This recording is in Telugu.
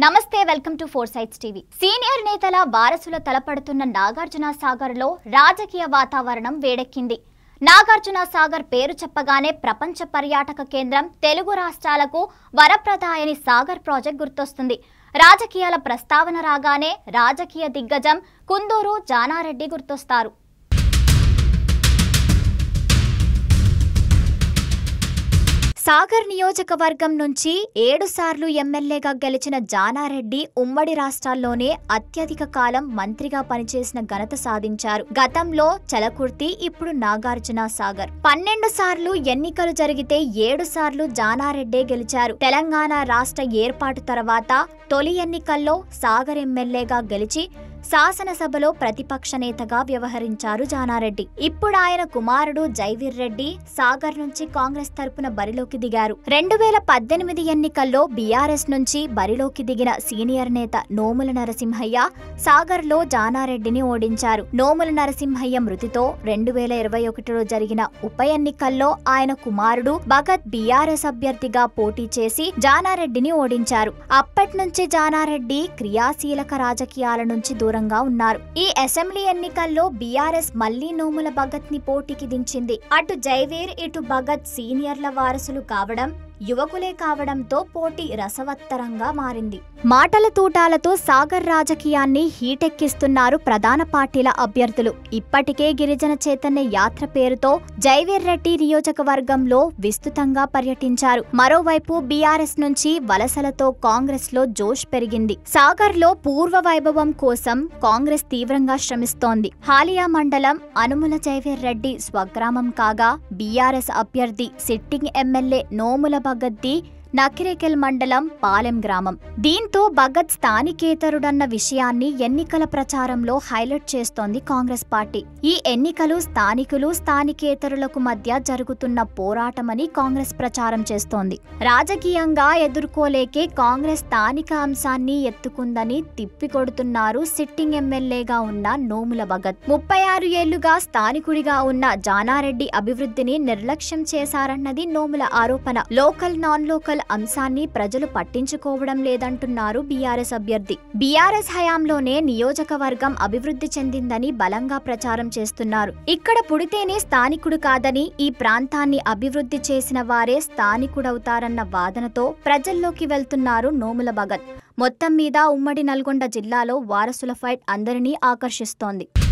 నమస్తే welcome to four sides TV senior నేతల వారసుల తలపడుతున్న నాగార్జున సాగర్ లో రాజకీయ వాతావరణం వేడెక్కింది నాగార్జున సాగర్ పేరు చెప్పగానే ప్రపంచ పర్యాటక కేంద్రం తెలుగు రాష్ట్రాలకు వరప్రదాయని సాగర్ ప్రాజెక్ట్ గుర్తొస్తుంది రాజకీయాల ప్రస్తావన రాగానే రాజకీయ దిగ్గజం కుందూరు జానారెడ్డి గుర్తొస్తారు సాగర్ నియోజకవర్గం నుంచి ఏడు సార్లు ఎమ్మెల్యేగా గెలిచిన జానారెడ్డి ఉమ్మడి రాష్ట్రాల్లోనే అత్యధిక కాలం మంత్రిగా పనిచేసిన ఘనత సాధించారు గతంలో చలకుర్తి ఇప్పుడు నాగార్జున సాగర్ పన్నెండు సార్లు ఎన్నికలు జరిగితే ఏడు సార్లు జానారెడ్డే గెలిచారు తెలంగాణ రాష్ట్ర ఏర్పాటు తర్వాత తొలి ఎన్నికల్లో సాగర్ ఎమ్మెల్యేగా గెలిచి శాసనసభలో ప్రతిపక్ష నేతగా వ్యవహరించారు జానారెడ్డి ఇప్పుడు ఆయన కుమారుడు జైవీర్ రెడ్డి సాగర్ నుంచి కాంగ్రెస్ తరపున బరిలోకి దిగారు రెండు వేల పద్దెనిమిది ఎన్నికల్లో బీఆర్ఎస్ నుంచి బరిలోకి దిగిన సీనియర్ నేత నోముల నరసింహయ్య సాగర్ లో జానారెడ్డిని ఓడించారు నోముల నరసింహయ్య మృతితో రెండు వేల ఇరవై ఒకటిలో జరిగిన ఉప ఎన్నికల్లో ఆయన కుమారుడు భగత్ బీఆర్ఎస్ అభ్యర్థిగా పోటీ చేసి జానారెడ్డిని ఓడించారు అప్పటి నుంచి జానారెడ్డి క్రియాశీలక రాజకీయాల నుంచి దూరంగా ఉన్నారు ఈ అసెంబ్లీ ఎన్నికల్లో బీఆర్ఎస్ మళ్లీ నోముల భగత్ ని పోటీకి దించింది అటు జైవీర్ ఇటు భగత్ సీనియర్ల వారసులు కావడం యువకులే కావడంతో పోటీ రసవత్తరంగా మారింది మాటల తూటాలతో సాగర్ రాజకీయాన్ని హీటెక్కిస్తున్నారు ప్రధాన పార్టీల అభ్యర్థులు ఇప్పటికే గిరిజన చైతన్య యాత్ర పేరుతో జైవీర్ రెడ్డి నియోజకవర్గంలో విస్తృతంగా పర్యటించారు మరోవైపు బీఆర్ఎస్ నుంచి వలసలతో కాంగ్రెస్ లో జోష్ పెరిగింది సాగర్ లో పూర్వ వైభవం కోసం కాంగ్రెస్ తీవ్రంగా శ్రమిస్తోంది హాలియా మండలం అనుముల జైవీర్ రెడ్డి స్వగ్రామం కాగా బీఆర్ఎస్ అభ్యర్థి సిట్టింగ్ ఎమ్మెల్యే నోముల భగత్ది నకిరేకెల్ మండలం పాలెం గ్రామం దీంతో భగత్ స్థానికేతరుడన్న విషయాన్ని ఎన్నికల ప్రచారంలో హైలైట్ చేస్తోంది కాంగ్రెస్ పార్టీ ఈ ఎన్నికలు స్థానికులు స్థానికేతరులకు మధ్య జరుగుతున్న పోరాటమని కాంగ్రెస్ ప్రచారం చేస్తోంది రాజకీయంగా ఎదుర్కోలేకే కాంగ్రెస్ స్థానిక అంశాన్ని ఎత్తుకుందని తిప్పికొడుతున్నారు సిట్టింగ్ ఎమ్మెల్యేగా ఉన్న నోముల భగత్ ముప్పై ఆరు ఏళ్లుగా స్థానికుడిగా ఉన్న జానారెడ్డి అభివృద్ధిని నిర్లక్ష్యం చేశారన్నది నోముల ఆరోపణ లోకల్ నాన్ లోకల్ అంశాన్ని ప్రజలు పట్టించుకోవడం లేదంటున్నారు బీఆర్ఎస్ అభ్యర్థి బీఆర్ఎస్ హయాంలోనే నియోజకవర్గం అభివృద్ధి చెందిందని బలంగా ప్రచారం చేస్తున్నారు ఇక్కడ పుడితేనే స్థానికుడు కాదని ఈ ప్రాంతాన్ని అభివృద్ధి చేసిన వారే స్థానికుడవుతారన్న వాదనతో ప్రజల్లోకి వెళ్తున్నారు నోముల భగత్ మొత్తం మీద ఉమ్మడి నల్గొండ జిల్లాలో వారసుల ఫైట్ అందరినీ ఆకర్షిస్తోంది